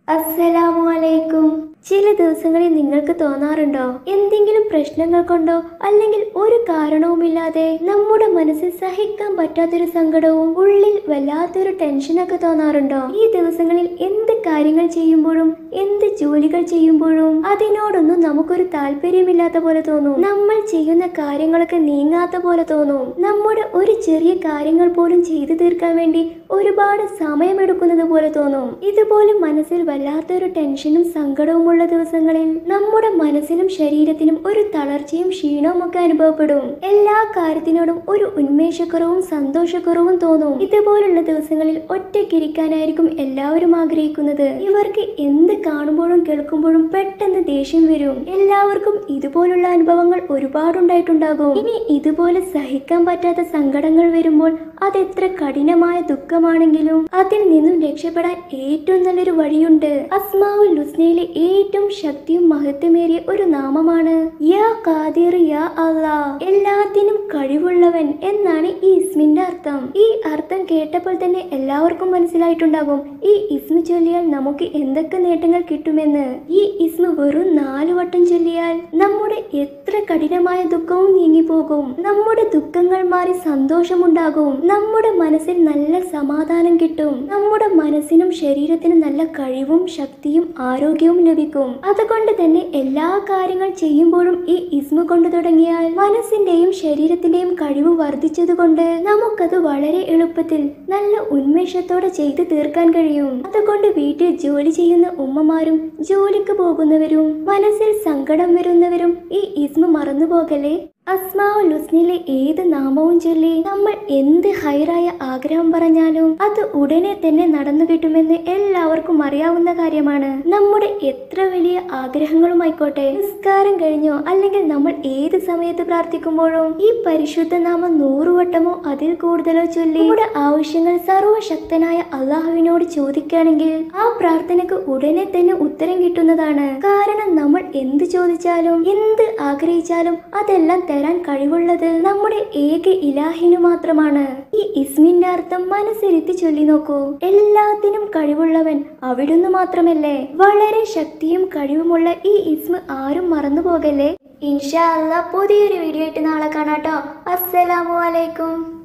അസ്സലാമു അലൈക്കും ചില ദിവസങ്ങളിൽ നിങ്ങൾക്ക് തോന്നാറുണ്ടോ എന്തെങ്കിലും പ്രശ്നങ്ങൾ കൊണ്ടോ അല്ലെങ്കിൽ ഒരു കാരണവുമില്ലാതെ നമ്മുടെ മനസ്സിൽ സഹിക്കാൻ പറ്റാത്തൊരു സങ്കടവും ഉള്ളിൽ വല്ലാത്തൊരു ടെൻഷനൊക്കെ തോന്നാറുണ്ടോ ഈ ദിവസങ്ങളിൽ എന്ത് കാര്യങ്ങൾ ചെയ്യുമ്പോഴും എന്ത് ജോലികൾ ചെയ്യുമ്പോഴും അതിനോടൊന്നും നമുക്കൊരു താല്പര്യമില്ലാത്ത പോലെ തോന്നും നമ്മൾ ചെയ്യുന്ന കാര്യങ്ങളൊക്കെ നീങ്ങാത്ത പോലെ തോന്നും നമ്മുടെ ഒരു ചെറിയ കാര്യങ്ങൾ പോലും ചെയ്തു തീർക്കാൻ വേണ്ടി ഒരുപാട് സമയമെടുക്കുന്നത് പോലെ തോന്നും ഇതുപോലെ മനസ്സിൽ വല്ലാത്തൊരു ടെൻഷനും സങ്കടവുമുള്ള ദിവസങ്ങളിൽ നമ്മുടെ മനസ്സിനും ശരീരത്തിനും ഒരു തളർച്ചയും ക്ഷീണവും ഒക്കെ അനുഭവപ്പെടും എല്ലാ കാര്യത്തിനോടും ഒരു ഉന്മേഷക്കുറവും സന്തോഷക്കുറവും തോന്നും ഇതുപോലുള്ള ദിവസങ്ങളിൽ ഒറ്റയ്ക്കിരിക്കാനായിരിക്കും എല്ലാവരും ആഗ്രഹിക്കുന്നത് ഇവർക്ക് എന്ത് കാണുമ്പോഴും കേൾക്കുമ്പോഴും പെട്ടെന്ന് ദേഷ്യം വരും എല്ലാവർക്കും ഇതുപോലുള്ള അനുഭവങ്ങൾ ഒരുപാടുണ്ടായിട്ടുണ്ടാകും ഇനി ഇതുപോലെ സഹിക്കാൻ പറ്റാത്ത സങ്കടങ്ങൾ വരുമ്പോൾ അതെത്ര കഠിനമായ ദുഃഖമാണെങ്കിലും അതിൽ നിന്നും രക്ഷപ്പെടാൻ ഏറ്റവും നല്ലൊരു വഴിയുണ്ട് അസ്മാവുൽ ഹുസ്നയിലെ ഏറ്റവും ശക്തിയും മഹത്വമേറിയ ഒരു നാമമാണ് യാ ഖാദിർ യാ അല്ലാ എല്ലാത്തിനും കഴിവുള്ളവൻ എന്നാണ് ഈ ഇസ്മിന്റെ അർത്ഥം ഈ അർത്ഥം കേട്ടപ്പോൾ തന്നെ എല്ലാവർക്കും മനസ്സിലായിട്ടുണ്ടാകും ഈ ഇസ്മ ചൊല്ലിയാൽ നമുക്ക് എന്തൊക്കെ നേട്ടങ്ങൾ കിട്ടുമെന്ന് ഈ ഇസ്മ വെറും നാലു വട്ടം ചൊല്ലിയാൽ നമ്മുടെ എത്ര കഠിനമായ ദുഃഖവും നീങ്ങിപ്പോകും നമ്മുടെ ദുഃഖങ്ങൾ മാറി സന്തോഷമുണ്ടാകും നമ്മുടെ മനസ്സിൽ നല്ല സമാധാനം കിട്ടും നമ്മുടെ മനസ്സിനും ശരീരത്തിനും നല്ല കഴിവും ശക്തിയും ആരോഗ്യവും ലഭിക്കും അതുകൊണ്ട് തന്നെ എല്ലാ കാര്യങ്ങൾ ചെയ്യുമ്പോഴും ഈ ഇസ്മ കൊണ്ട് തുടങ്ങിയാൽ മനസ്സിന്റെയും ശരീരത്തിന്റെയും കഴിവ് വർദ്ധിച്ചതുകൊണ്ട് നമുക്കത് വളരെ എളുപ്പത്തിൽ നല്ല ഉന്മേഷത്തോടെ ചെയ്തു തീർക്കാൻ കഴിയും അതുകൊണ്ട് വീട്ടിൽ ജോലി ചെയ്യുന്ന ഉമ്മമാരും ജോലിക്ക് പോകുന്നവരും മനസ്സിൽ സങ്കടം വരുന്നവരും ഈ ഇസ്മ മറന്നുപോകലേ അസ്മാവുൽ ഹുസ്നിലെ ഏത് നാമവും ചൊല്ലി നമ്മൾ എന്ത് ഹൈറായ ആഗ്രഹം പറഞ്ഞാലും അത് ഉടനെ തന്നെ നടന്നു കിട്ടുമെന്ന് എല്ലാവർക്കും അറിയാവുന്ന കാര്യമാണ് നമ്മുടെ എത്ര വലിയ ആഗ്രഹങ്ങളുമായിക്കോട്ടെ നിസ്കാരം കഴിഞ്ഞോ അല്ലെങ്കിൽ നമ്മൾ ഏത് സമയത്ത് പ്രാർത്ഥിക്കുമ്പോഴും ഈ പരിശുദ്ധ നാമം നൂറുവട്ടമോ അതിൽ കൂടുതലോ ചൊല്ലി നമ്മുടെ ആവശ്യങ്ങൾ സർവശക്തനായ അള്ളാഹുവിനോട് ചോദിക്കുകയാണെങ്കിൽ ആ പ്രാർത്ഥനയ്ക്ക് ഉടനെ തന്നെ ഉത്തരം കിട്ടുന്നതാണ് കാരണം നമ്മൾ എന്ത് ചോദിച്ചാലും എന്ത് ആഗ്രഹിച്ചാലും അതെല്ലാം തരാൻ കഴിവുള്ളത് നമ്മുടെ ഏക ഇലാഹിനു മാത്രമാണ് ഈ ഇസ്മിന്റെ അർത്ഥം മനസ്സിരുത്തി ചൊല്ലി നോക്കൂ എല്ലാത്തിനും കഴിവുള്ളവൻ അവിടുന്ന് മാത്രമല്ലേ വളരെ ശക്തിയും കഴിവുമുള്ള ഈ ഇസ്മ ആരും മറന്നു പോകല്ലേ ഇൻഷാ അല്ലാ പുതിയൊരു വീഡിയോ ആയിട്ട് നാളെ കാണാട്ടോ അസ്സലാമു അലൈക്കും